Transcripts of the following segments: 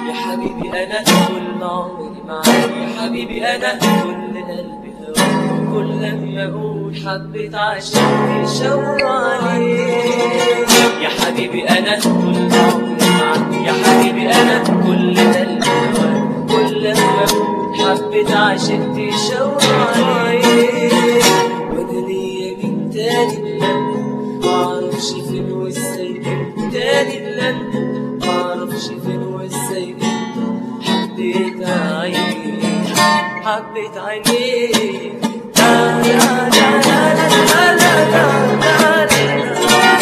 يا حبيبي انا كل عمري معاك يا حبيبي انا كل قلبي هواك كل لما اقول حبيت عشان تشاور عليك يا حبيبي انا كل عمري معاك يا حبيبي انا كل قلبي هواك كل لما اقول حبيت عشان تشاور عليك وانا ليا مين تاني الا معرفش فين وازاي تاني الا انت معرفش فين وازاي انت حبيت عينيك حبيت عينيك لا لا لا لا لا لا لا لا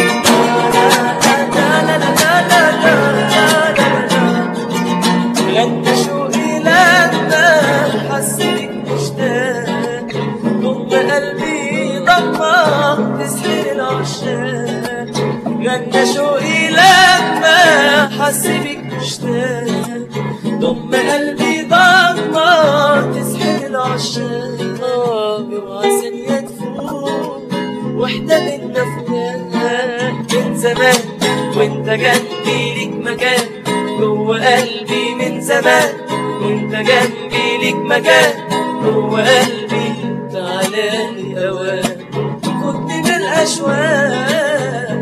غنى شوقي لما حسيت مشتاق ضم قلبي ضمة تسحر العشاق غنى شوقي لما حسيت مشتاق ضم قلبي ضمة تسحر العشاق اوعى ثانية تفوت واحدة منا فلان من زمان وانت جنبي ليك مكان جوه قلبي من زمان وانت جنبي ليك مكان جوه قلبي تعالى لي اوان خدني من الاشواق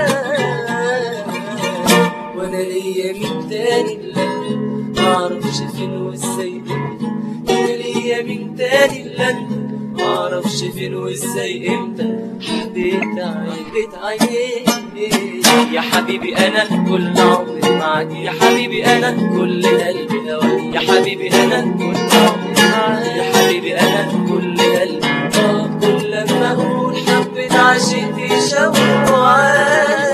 وانا ليا مين تاني الا انت معرفش فين وازاي انا ليا مين تاني الا انت معرفش فين وازاي امتى حبيت عينيك عينيك يا حبيبي انا كل عمري معاك يا حبيبي انا كل قلبي هواك يا حبيبي انا كل عمري معاك يا حبيبي انا كل قلبي آه كل لما اقول حبيت عشقتي شوق